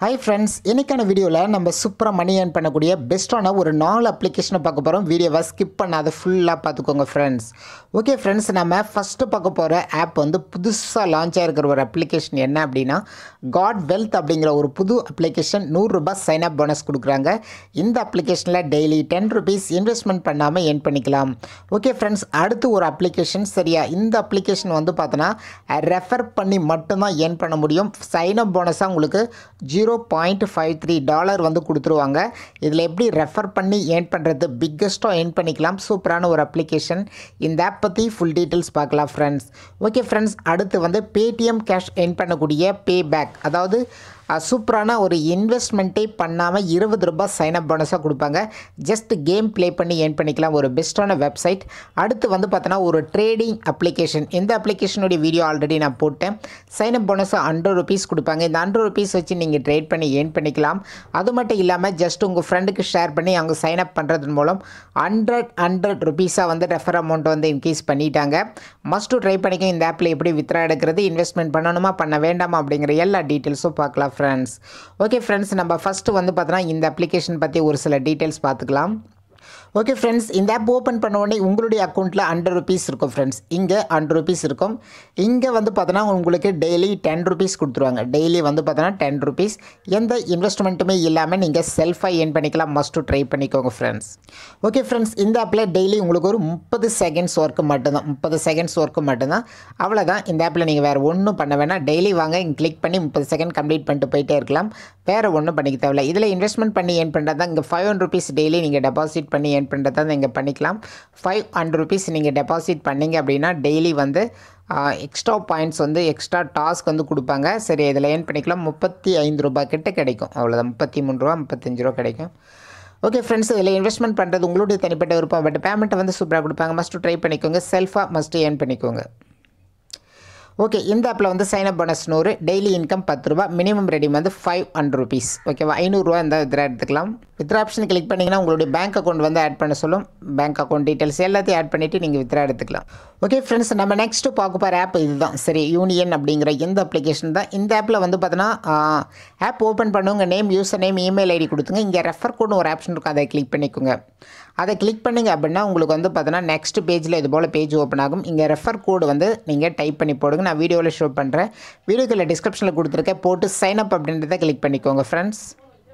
hi friends இன்னைக்கான வீடியோவில் நம்ம சூப்பராக மணி ஏர்ன் பண்ணக்கூடிய பெஸ்ட்டான ஒரு நாலு அப்ளிகேஷனை பார்க்க போகிறோம் வீடியோவை ஸ்கிப் பண்ணாத ஃபுல்லாக பார்த்துக்கோங்க ஃப்ரெண்ட்ஸ் ஓகே ஃப்ரெண்ட்ஸ் நம்ம ஃபஸ்ட்டு பார்க்க போகிற ஆப் வந்து புதுசாக லான்ச் ஆகிருக்கிற ஒரு அப்ளிகேஷன் என்ன அப்படின்னா காட் வெல்த் அப்படிங்கிற ஒரு புது அப்ளிகேஷன் நூறுரூபா சைன் அப் போனஸ் கொடுக்குறாங்க இந்த அப்ளிகேஷனில் டெய்லி டென் ருபீஸ் இன்வெஸ்ட்மெண்ட் பண்ணாமல் ஏர்ன் பண்ணிக்கலாம் ஓகே ஃப்ரெண்ட்ஸ் அடுத்து ஒரு அப்ளிகேஷன் சரியா இந்த அப்ளிகேஷன் வந்து பார்த்தோன்னா ரெஃபர் பண்ணி மட்டும்தான் ஏர்ன் பண்ண முடியும் சைன் அப் போனஸாக உங்களுக்கு zero point five three dollar வந்து கொடுத்துருவாங்க இதில் எப்படி ரெஃபர் பண்ணி ஏர்ன் பண்ணுறது பிக்கஸ்ட்டாக ஏர்ன் பண்ணிக்கலாம் சூப்பரான ஒரு அப்ளிகேஷன் இந்த ஆப் பற்றி ஃபுல் டீட்டெயில்ஸ் பார்க்கலாம் ஃப்ரெண்ட்ஸ் ஓகே ஃப்ரெண்ட்ஸ் அடுத்து வந்து பேடிஎம் கேஷ் ஏர்ன் பண்ணக்கூடிய பே பேக் அதாவது அஹ், சூப்பரான ஒரு இன்வெஸ்ட்மெண்ட்டே பண்ணாமல் இருபது ரூபாய் சைன் அப் போனஸாக கொடுப்பாங்க ஜஸ்ட் கேம் ப்ளே பண்ணி ஏர்ன் பண்ணிக்கலாம் ஒரு பெஸ்ட்டான வெப்சைட் அடுத்து வந்து பார்த்தோன்னா ஒரு ட்ரேடிங் அப்ளிகேஷன் இந்த அப்ளிகேஷனுடைய வீடியோ ஆல்ரெடி நான் போட்டேன் சைன் அப் போனஸாக ஹண்ட்ரட் ருபீஸ் கொடுப்பாங்க இந்த ஹண்ட்ரட் ருபீஸ் வச்சு நீங்கள் ட்ரேட் பண்ணி ஏர்ன் பண்ணிக்கலாம் அது மட்டும் இல்லாமல் ஜஸ்ட் உங்கள் ஃப்ரெண்டுக்கு ஷேர் பண்ணி அவங்க சைன் அப் பண்ணுறதன் மூலம் ஹண்ட்ரட் ஹண்ட்ரட் ருபீஸாக வந்து ரெஃபர் அமௌண்ட் வந்து இன்க்ரீஸ் பண்ணிட்டாங்க மஸ்ட்டு ட்ரை பண்ணிக்க இந்த ஆப்பில் எப்படி வித்ரா எடுக்கிறது இன்வெஸ்ட்மெண்ட் பண்ணணுமா பண்ண வேண்டாமா அப்படிங்கிற எல்லா டீட்டெயில்ஸும் பார்க்கலாம் ஃப்ரெண்ட்ஸ் ஓகே ஃப்ரெண்ட்ஸ் நம்ம ஃபஸ்ட்டு வந்து பார்த்தோன்னா இந்த அப்ளிகேஷன் பற்றி ஒரு சில டீட்டெயில்ஸ் பார்த்துக்கலாம் ஓகே ஃப்ரெண்ட்ஸ் இந்த ஆப் ஓப்பன் பண்ண உடனே உங்களுடைய அக்கௌண்ட்டில் ஹண்ட்ரட் ருபீஸ் இருக்கும் ஃப்ரெண்ட்ஸ் இங்கே ஹண்ட்ரட் ருபீஸ் இருக்கும் இங்கே வந்து பார்த்தோன்னா உங்களுக்கு டெய்லி டென் ருபீஸ் கொடுத்துருவாங்க டெய்லி வந்து பார்த்தோன்னா டென் ருபீஸ் எந்த இன்வெஸ்ட்மெண்ட்டுமே இல்லாமல் நீங்கள் செல்ஃபாக ஏர்ன் பண்ணிக்கலாம் மஸ்ட்டு ட்ரை பண்ணிக்கோங்க ஃப்ரெண்ட்ஸ் ஓகே ஃப்ரெண்ட்ஸ் இந்த ஆப்பில் டெய்லி உங்களுக்கு ஒரு முப்பது செகண்ட்ஸ் ஒர்க்கு மட்டும்தான் முப்பது செகண்ட்ஸ் ஒர்க்கு மட்டும்தான் அவ்வளோதான் இந்த ஆப்பில் நீங்கள் வேறு ஒன்றும் பண்ண வேணாம் டெய்லி வாங்க இங்கே கிளிக் பண்ணி முப்பது செகண்ட் கம்ப்ளீட் பண்ணிட்டு போயிட்டே இருக்கலாம் வேறு ஒன்றும் பண்ணிக்க தேவையில்ல இதில் இன்வெஸ்ட்மெண்ட் பண்ணி ஏர்ன் பண்ணுறது தான் இங்கே ஃபைவ் ஹண்ட்ரட் ருபீஸ் டெய்லி நீங்கள் டெபாசிட் பண்ணி ஏர்ன் பண்ணுறது தான் இங்கே பண்ணிக்கலாம் ஃபைவ் ஹண்ட்ரட் ருபீஸ் நீங்கள் டெபாசிட் பண்ணீங்க அப்படின்னா டெய்லி வந்து எக்ஸ்ட்ரா பாயிண்ட்ஸ் வந்து எக்ஸ்ட்ரா டாஸ்க் வந்து கொடுப்பாங்க சரி இதில் ஏர்ன் பண்ணிக்கலாம் முப்பத்தி ஐந்து ரூபாய் கிட்ட கிடைக்கும் அவ்வளோதான் முப்பத்தி மூணு ரூபா முப்பத்தஞ்சு ரூபா கிடைக்கும் ஓகே ஃப்ரெண்ட்ஸ் இதில் இன்வெஸ்ட்மெண்ட் பண்ணுறது உங்களுடைய தனிப்பட்ட விருப்பம் பட் பேமெண்ட்டை வந்து சூப்பராக கொடுப்பாங்க மஸ்ட்டு ட்ரை பண்ணிக்கோங்க செல்ஃபாக மஸ்ட்டு ஏர்ன் பண்ணிக்கோங்க ஓகே இந்த ஆப்பில் வந்து சைன் அப் போனஸ் நூறு டெய்லி இன்கம் பத்து ரூபா மினிமம் ரெடி வந்து ஃபைவ் ஹண்ட்ரட் ருபீஸ் ஓகேவா ஐநூறுரூவா இந்த வித்ரா எடுத்துக்கலாம் வித்ரா ஆப்ஷன் கிளிக் பண்ணிங்கன்னா உங்களுடைய பேங்க் அக்கௌண்ட் வந்து ஆட் பண்ண சொல்லும் பேங்க் அக்கௌண்ட் டீட்டெயில்ஸ் எல்லாத்தையும் ஆட் பண்ணிவிட்டு நீங்கள் வித்ரா எடுத்துக்கலாம் ஓகே ஃப்ரெண்ட்ஸ் நம்ம நெக்ஸ்ட்டு பார்க்க போகிற ஆப் இதுதான் சரி யூனியன் அப்படிங்கிற இந்த அப்ளிகேஷன் தான் இந்த ஆப்பில் வந்து பார்த்தோன்னா ஆப் ஓப்பன் பண்ணுங்க name user name email ID கொடுத்துங்க இங்கே ரெஃபர் கோட்னு ஒரு ஆப்ஷன் இருக்கும் அதை கிளிக் பண்ணிக்கோங்க அதை கிளிக் பண்ணுங்க அப்படின்னா உங்களுக்கு வந்து பார்த்தோன்னா நெக்ஸ்ட் பேஜில் இது போல் பேஜ் ஓப்பன் ஆகும் இங்கே ரெஃபர் கோடு வந்து நீங்கள் டைப் பண்ணி போடுங்க நான் வீடியோவில் ஷோ பண்ணுறேன் வீடியோக்குள்ள டிஸ்கிரிப்ஷனில் கொடுத்துருக்கேன் போட்டு சைன் அப் அப்படின்றத கிளிக் பண்ணிக்கோங்க ஃப்ரெண்ட்ஸ்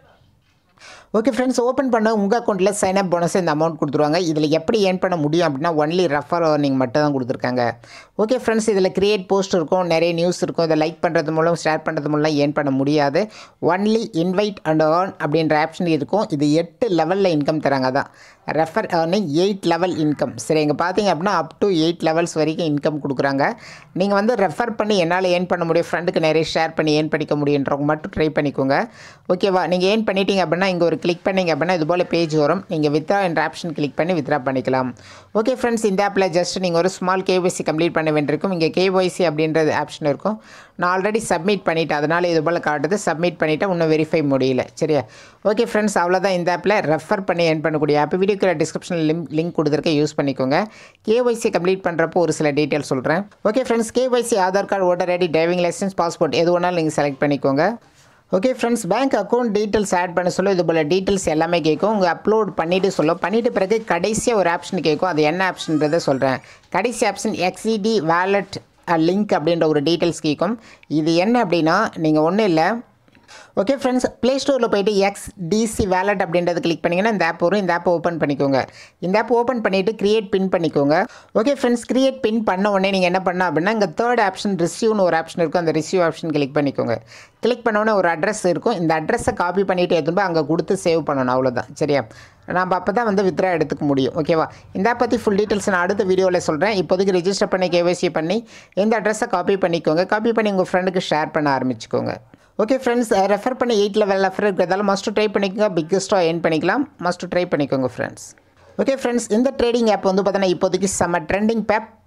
ஓகே ஃப்ரெண்ட்ஸ் ஓப்பன் பண்ண உங்கள் அக்கௌண்ட்டில் சைன் அப் போனஸ் இந்த அமௌண்ட் கொடுத்துருவாங்க இதில் எப்படி ஏர்ன் பண்ண முடியும் அப்படின்னா ஒன்லி ரெஃபர் earning மட்டும் தான் கொடுத்துருக்காங்க ஓகே ஃப்ரெண்ட்ஸ் இதில் கிரியேட் போஸ்ட் இருக்கும் நிறைய நியூஸ் இருக்கும் இதை லைக் பண்ணுறது மூலம் ஷேர் பண்ணுறது மூலம் ஏர்ன் பண்ண முடியாது ஒன்லி இன்வைட் அண்ட் earn அப்படின்ற ஆப்ஷன் இருக்கும் இது எட்டு லெவலில் இன்கம் தராங்க தான் refer earning eight level income சரி இங்கே பார்த்தீங்க அப்படின்னா அப் டு எயிட் லெவல்ஸ் வரைக்கும் இன்கம் கொடுக்குறாங்க நீங்கள் வந்து ரெஃபர் பண்ணி என்னால் ஏர்ன் பண்ண முடியும் ஃப்ரெண்டுக்கு நிறைய ஷேர் பண்ணி ஏர்ன் பண்ணிக்க முடியுன்றவங்க மட்டும் ட்ரை பண்ணிக்கோங்க ஓகேவா நீங்கள் ஏர்ன் பண்ணிட்டீங்க அப்படின்னா இங்கே ஒரு கிளிக் பண்ணீங்க அப்படின்னா இது போல் பேஜ் வரும் நீங்கள் வித்ரா என்ற ஆப்ஷன் கிளிக் பண்ணி வித்ரா பண்ணிக்கலாம் ஓகே ஃப்ரெண்ட்ஸ் இந்த ஆப்பில் ஜஸ்ட் நீங்கள் ஒரு ஸ்மால் கேஒய்சி கம்ப்ளீட் பண்ண வேண்டியிருக்கும் இங்கே கேஒய்சி அப்படின்றது ஆப்ஷன் இருக்கும் நான் ஆல்ரெடி சப்மிட் பண்ணிட்டேன் அதனால் இது போல் காட்டுது சப்மிட் பண்ணிவிட்டு இன்னும் வெரிஃபை முடியல சரியா ஓகே ஃப்ரெண்ட்ஸ் அவ்வளோதான் இந்த ஆப்பில் ரெஃபர் பண்ணி ஏர்ன் பண்ணக்கூடிய ஆப் வீடியோக்குள்ள டிஸ்கிரிப்ஷனில் லிங்க் லிங்க் கொடுத்துருக்கேன் யூஸ் பண்ணிக்கோங்க கேஒய்சி கம்ப்ளீட் பண்ணுறப்போ ஒரு சில டீட்டெயில் சொல்கிறேன் okay friends KYC Aadhaar card voter ID driving licence passport எது வேணாலும் நீங்கள் செலக்ட் பண்ணிக்கோங்க okay friends bank account details add பண்ண சொல்ல இது போல் டீட்டெயில்ஸ் எல்லாமே கேட்கும் உங்கள் அப்லோட் பண்ணிவிட்டு சொல்லும் பண்ணிவிட்டு பிறகு கடைசியாக ஒரு ஆப்ஷன் கேட்கும் அது என்ன ஆப்ஷன்றதை சொல்கிறேன் கடைசி ஆப்ஷன் எக்ஸிடி வேலட் லிங்க் அப்படின்ற ஒரு டீட்டெயில்ஸ் கேட்கும் இது என்ன அப்படின்னா நீங்கள் ஒன்றும் இல்லை ஓகே ஃப்ரெண்ட்ஸ் ப்ளே ஸ்டோரில் போயிட்டு எக்ஸ் டிசி வேலட் அப்படின்றது கிளிக் பண்ணிங்கன்னா இந்த ஆப் வரும் இந்த ஆப் ஓப்பன் பண்ணிக்கோங்க இந்த ஆப் ஓப்பன் பண்ணிவிட்டு கிரியேட் பின் பண்ணிக்கோங்க ஓகே ஃப்ரெண்ட்ஸ் கிரியேட் பின் பண்ண உடனே நீங்கள் என்ன பண்ண அப்படின்னா இங்கே தேர்ட் ஆப்ஷன் ரிசீவ்னு ஒரு ஆப்ஷன் இருக்கும் அந்த ரிசீவ் ஆப்ஷன் கிளிக் பண்ணிக்கோங்க கிளிக் பண்ண உடனே ஒரு அட்ரஸ் இருக்கும் இந்த அட்ரஸை காப்பி பண்ணிவிட்டு எடுத்துன்னு போய் அங்கே கொடுத்து சேவ் பண்ணணும் அவ்வளோதான் சரியா நம்ம அப்போ தான் வந்து வித்ரா எடுத்துக்க முடியும் ஓகேவா இந்த ஆப் பற்றி ஃபுல் டீட்டெயில்ஸ் நான் அடுத்த வீடியோவில் சொல்கிறேன் இப்போதைக்கு ரெஜிஸ்டர் பண்ணி கேவைசி பண்ணி இந்த அட்ரஸை காப்பி பண்ணிக்கோங்க காப்பி பண்ணி உங்கள் ஃப்ரெண்டுக்கு ஷேர் பண்ண ஆரம்பிச்சுக்கோங்க ஓகே ஃப்ரெண்ட்ஸ் ரெஃபர் பண்ண எயிட் லெவல் ரெஃபர் இருக்கிறதால மஸ்ட்டு ட்ரை பண்ணிக்கோங்க பிக்கஸ்ட்டாக ஏர்ன் பண்ணிக்கலாம் மஸ்ட்டு ட்ரை பண்ணிக்கோங்க ஃப்ரெண்ட்ஸ் ஓகே ஃப்ரெண்ட்ஸ் இந்த ட்ரேடிங் ஆப் வந்து பார்த்தீங்கன்னா இப்போதைக்கு செம்ம ட்ரெண்டிங் பேப்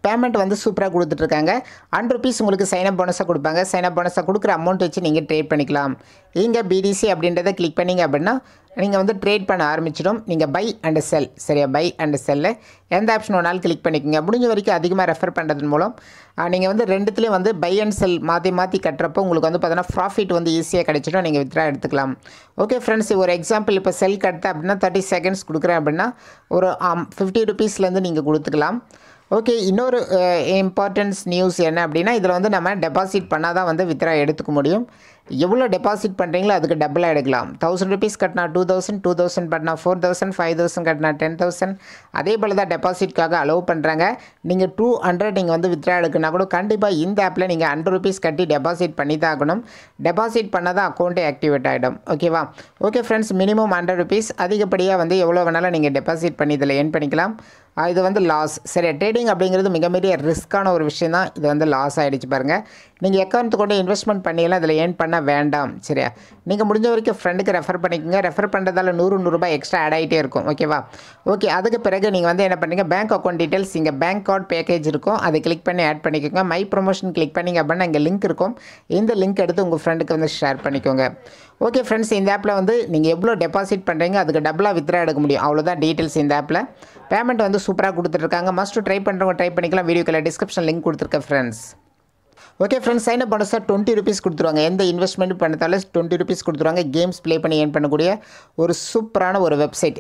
பேமெண்ட் வந்து சூப்பராக கொடுத்துட்ருக்காங்க ஹண்ட்ரட் ருபீஸ் உங்களுக்கு சைனப் போனஸாக கொடுப்பாங்க சைனப் போனஸாக கொடுக்குற அமௌண்ட் வச்சு நீங்கள் ட்ரேட் பண்ணிக்கலாம் இங்கே பிடிசி அப்படின்றத கிளிக் பண்ணீங்க அப்படின்னா நீங்கள் வந்து ட்ரேட் பண்ண ஆரம்பிச்சிடும் நீங்கள் பை அண்ட் செல் சரியா பை அண்ட் செல்லு எந்த ஆப்ஷன் வேணாலும் கிளிக் பண்ணிக்கோங்க முடிஞ்ச வரைக்கும் அதிகமாக ரெஃபர் பண்ணுறதன் மூலம் நீங்கள் வந்து ரெண்டுத்துலேயும் வந்து பை அண்ட் செல் மாற்றி மாற்றி கட்டுறப்போ உங்களுக்கு வந்து பார்த்தீங்கன்னா ப்ராஃபிட் வந்து ஈஸியாக கிடைச்சிடும் நீங்கள் வித்ரா எடுத்துக்கலாம் ஓகே ஃப்ரெண்ட்ஸ் ஒரு எக்ஸாம்பிள் இப்போ செல் கட்டு அப்படின்னா தேர்ட்டி செகண்ட்ஸ் கொடுக்குறேன் அப்படின்னா ஒரு ஃபிஃப்டி ருபீஸ்லேருந்து நீங்கள் கொடுத்துக்கலாம் ஓகே இன்னொரு இம்பார்ட்டன்ஸ் நியூஸ் என்ன அப்படின்னா இதில் வந்து நம்ம டெபாசிட் பண்ணால் தான் வந்து வித்ரா எடுத்துக்க முடியும் எவ்வளோ டெபாசிட் பண்ணுறீங்களோ அதுக்கு டபுளாக எடுக்கலாம் தௌசண்ட் ருபீஸ் கட்டினா டூ தௌசண்ட் டூ தௌசண்ட் கட்டினா ஃபோர் தௌசண்ட் ஃபைவ் தௌசண்ட் கட்டினா டென் தௌசண்ட் அதே போல் தான் டெபாசிட்காக அலோவ் பண்ணுறாங்க நீங்கள் டூ ஹண்ட்ரட் நீங்கள் வந்து வித்ரா எடுக்குன்னா கூட கண்டிப்பாக இந்த ஆப்பில் நீங்கள் ஹண்ட்ரட் ருபீஸ் கட்டி டெபாசிட் பண்ணி தான் ஆகணும் டெபாசிட் பண்ணால் தான் அக்கௌண்ட்டே ஆக்டிவேட் ஆகிடும் ஓகேவா okay friends minimum hundred rupees அதிகப்படியாக வந்து எவ்வளோ வேணாலும் நீங்கள் டெபாசிட் பண்ணி இதில் ஏர்ன் பண்ணிக்கலாம் ஆஹ் இது வந்து லாஸ் சரி ட்ரேடிங் அப்படிங்கிறது மிக பெரிய ரிஸ்க்கான ஒரு விஷயம் தான் இது வந்து லாஸ் ஆகிடுச்சு பாருங்கள் நீங்கள் அக்கௌண்ட் கொண்டு இன்வெஸ்ட்மெண்ட் பண்ணியெல்லாம் இதில் ஏர்ன் பண்ண வேண்டாம் சரியா நீங்கள் முடிஞ்ச வரைக்கும் ஃப்ரெண்டுக்கு ரெஃபர் பண்ணிக்கோங்க ரெஃபர் பண்ணுறதால நூறு நூறுரூபா எக்ஸ்ட்ரா ஆட் ஆகிட்டே இருக்கும் ஓகேவா ஓகே அதுக்கு பிறகு நீங்கள் வந்து என்ன பண்ணுங்க பேங்க் அக்கௌண்ட் டீட்டெயில்ஸ் இங்கே பேங்க் கார்டு பேக்கேஜ் இருக்கும் அதை கிளிக் பண்ணி ஆட் பண்ணிக்கோங்க மை ப்ரொமோஷன் கிளிக் பண்ணிங்க அப்படின்னா இங்கே லிங்க் இருக்கும் இந்த லிங்க் எடுத்து உங்கள் ஃப்ரெண்டுக்கு வந்து ஷேர் பண்ணிக்கோங்க ஓகே ஃப்ரெண்ட்ஸ் இந்த ஆப்பில் வந்து நீங்கள் எவ்வளோ டெபாசிட் பண்ணுறீங்க அதுக்கு டபுளாக வித்ரா எடுக்க முடியும் அவ்வளோதான் டீட்டெயில்ஸ் இந்த ஆப்பில் பேமெண்ட் வந்து சூப்பராக கொடுத்துட்ருக்காங்க மஸ்ட் ட்ரை பண்ணுறவங்க ட்ரை பண்ணிக்கலாம் வீடியோக்கில் டிஸ்கிரிப்ஷன் லிங்க் கொடுத்துருக்கேன் friends okay friends sign up பண்ண சார் டுவெண்ட்டி ருபீஸ் கொடுத்துருவாங்க எந்த இன்வெஸ்ட்மெண்ட் பண்ணதாலும் டுவெண்ட்டி ருபீஸ் கொடுத்துருவாங்க கேம்ஸ் ப்ளே பண்ணி ஏர்ன் பண்ணக்கூடிய ஒரு சூப்பரான ஒரு வெப்சைட்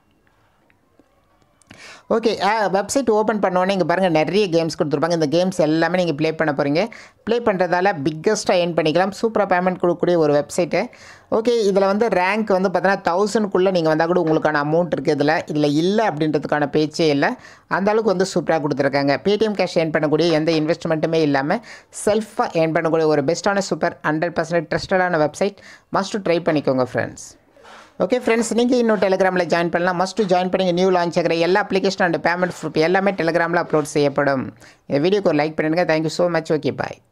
ஓகே வெப்சைட் ஓப்பன் பண்ணோன்னே இங்கே பாருங்கள் நிறைய கேம்ஸ் கொடுத்துருப்பாங்க இந்த கேம்ஸ் எல்லாமே நீங்கள் ப்ளே பண்ண போகிறீங்க ப்ளே பண்ணுறதால பிக்கஸ்ட்டாக ஏர்ன் பண்ணிக்கலாம் சூப்பராக பேமெண்ட் கொடுக்கக்கூடிய ஒரு வெப்சைட்டு ஓகே இதில் வந்து ரேங்க் வந்து பார்த்தீங்கன்னா தௌசண்ட்குள்ளே நீங்கள் வந்தால் கூட உங்களுக்கான அமௌண்ட் இருக்குது இதில் இதில் இல்லை அப்படின்றதுக்கான பேச்சே இல்லை அந்த அளவுக்கு வந்து சூப்பராக கொடுத்துருக்காங்க பேடிஎம் கேஷ் ஏர்ன் பண்ணக்கூடிய எந்த இன்வெஸ்ட்மெண்ட்டுமே இல்லாமல் செல்ஃபாக ஏர்ன் பண்ணக்கூடிய ஒரு பெஸ்ட்டான சூப்பர் ஹண்ட்ரட் பர்சன்ட் ட்ரஸ்டடான வெப்சைட் மஸ்ட் ட்ரை பண்ணிக்கோங்க ஃப்ரெண்ட்ஸ் ஓகே ஃப்ரெண்ட்ஸ் நீங்கள் இன்னும் டெலிகிராமில் ஜாயின் பண்ணலாம் மஸ்ட்டு ஜாயின் பண்ணி நியூ லான்ச் ஆகிற எல்லா அப்ளிகேஷன் அண்ட் பேமெண்ட் ப்ரூஃப் எல்லாமே டெலிகிராமில் அப்லோட் செய்யப்படும் இந்த வீடியோக்கு ஒரு லைக் பண்ணிடுங்க தேங்க்யூ ஸோ மச் ஓகே பாய்